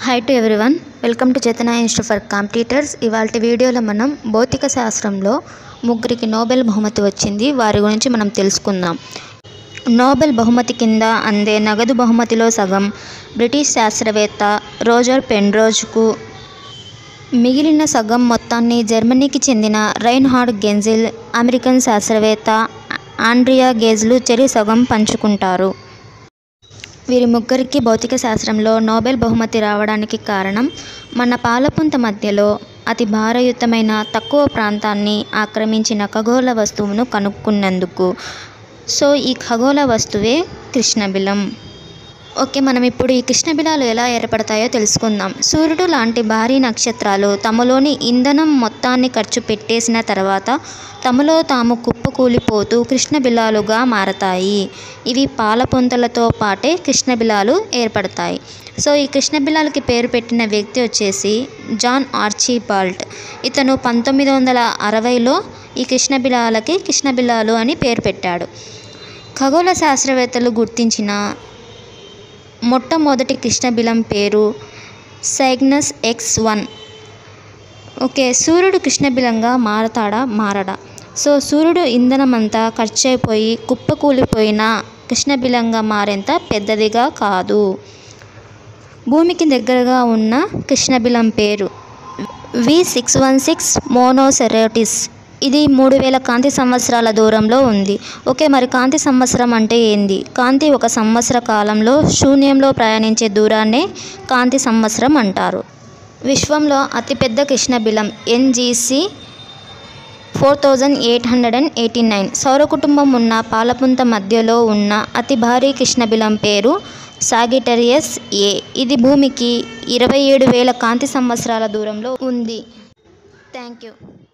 hi to everyone welcome to Chetana institute for competitors ఇవాళ వీడియోలో మనం భౌతిక శాస్త్రంలో ముగ్గురికి నోబెల్ బహుమతి వచ్చింది వారి గురించి మనం తెలుసుకుందాం నోబెల్ బహుమతి కింద అందే నగదు బహుమతిలో సగం బ్రిటిష్ శాస్త్రవేత్త రోజర్ పెన్రోజ్కు మిగిలిన సగం మొత్తాన్ని జర్మనీకి చెందిన రైన్హార్డ్ గెంజిల్ అమెరికన్ శాస్త్రవేత్త ఆండ్రియా గేజ్లు చెరి సగం పంచుకుంటారు వీరి ముగ్గురికి భౌతిక శాస్త్రంలో నోబెల్ బహుమతి రావడానికి కారణం మన పాలపుంత మధ్యలో అతి భారయుతమైన తక్కువ ప్రాంతాన్ని ఆక్రమించిన ఖగోళ వస్తువును కనుక్కున్నందుకు సో ఈ ఖగోళ వస్తువే కృష్ణబిలం ఓకే మనం ఇప్పుడు ఈ కృష్ణబిలాలు ఎలా ఏర్పడతాయో తెలుసుకుందాం సూర్యుడు లాంటి భారీ నక్షత్రాలు తమలోని ఇంధనం మొత్తాన్ని ఖర్చు పెట్టేసిన తర్వాత తమలో తాము కుప్పకూలిపోతూ కృష్ణబిలాలుగా మారతాయి ఇవి పాలపొంతలతో పాటే కృష్ణబిలాలు ఏర్పడతాయి సో ఈ కృష్ణబిలాలకి పేరు పెట్టిన వ్యక్తి వచ్చేసి జాన్ ఆర్చీ బాల్ట్ ఇతను పంతొమ్మిది వందల అరవైలో ఈ కృష్ణబిలాలకి కృష్ణబిలాలు అని పేరు పెట్టాడు ఖగోళ శాస్త్రవేత్తలు గుర్తించిన మొట్టమొదటి కృష్ణబిలం పేరు సైగ్నస్ ఎక్స్ వన్ ఓకే సూర్యుడు కృష్ణబిలంగా మారతాడా మారడా సో సూర్యుడు ఇంధనం అంతా ఖర్చు అయిపోయి కుప్పకూలిపోయిన కృష్ణబిలంగా మారేంత పెద్దదిగా కాదు భూమికి దగ్గరగా ఉన్న కృష్ణబిలం పేరు V six one six Monocerotis ఇది మూడు వేల కాంతి సంవత్సరాల దూరంలో ఉంది ఓకే మరి కాంతి సంవత్సరం అంటే ఏంది కాంతి ఒక సంవత్సర కాలంలో శూన్యంలో ప్రయాణించే దూరాన్నే కాంతి సంవత్సరం అంటారు విశ్వంలో అతిపెద్ద కృష్ణబిలం NGC four thousand eight hundred and eighty nine సౌర కుటుంబం ఉన్న పాలపుంత మధ్యలో ఉన్న అతి భారీ కృష్ణబిలం పేరు సాగిటరియస్ ఏ ఇది భూమికి ఇరవై ఏడు వేల కాంతి సంవత్సరాల దూరంలో ఉంది థ్యాంక్ యూ